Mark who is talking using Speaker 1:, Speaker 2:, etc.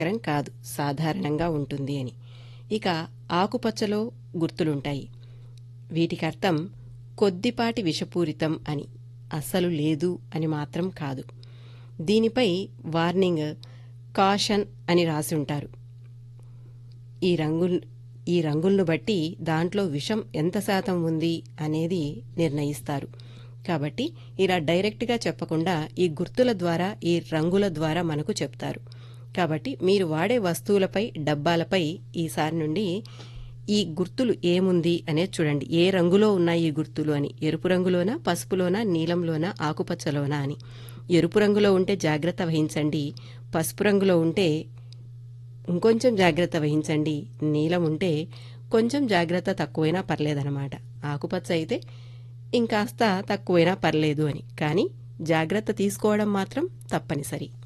Speaker 1: ఆరోగ్యకరం కాదు సాధారణంగా ఉంటుంది అని ఇక ఆకుపచ్చలో గుర్తులుంటాయి వీటికి అర్థం కొద్దిపాటి విషపూరితం అని అస్సలు లేదు అని మాత్రం కాదు దీనిపై వార్నింగ్ కాషన్ అని రాసి ఉంటారు ఈ రంగుల్ ఈ రంగులను బట్టి దాంట్లో విషం ఎంత శాతం ఉంది అనేది నిర్ణయిస్తారు కాబట్టి ఇలా డైరెక్ట్గా చెప్పకుండా ఈ గుర్తుల ద్వారా ఈ రంగుల ద్వారా మనకు చెప్తారు కాబట్టి మీరు వాడే వస్తువులపై డబ్బాలపై ఈసారి నుండి ఈ గుర్తులు ఏముంది అనేది చూడండి ఏ రంగులో ఉన్నాయి ఈ గుర్తులు అని ఎరుపు రంగులోనా పసుపులోనా నీలంలోనా ఆకుపచ్చలోనా అని ఎరుపు రంగులో ఉంటే జాగ్రత్త వహించండి పసుపు రంగులో ఉంటే ఇంకొంచెం జాగ్రత్త వహించండి నీలం ఉంటే కొంచెం జాగ్రత్త తక్కువైనా పర్లేదన్నమాట ఆకుపచ్చ అయితే ఇంకాస్త తక్కువైనా పర్లేదు అని కానీ జాగ్రత్త తీసుకోవడం మాత్రం తప్పనిసరి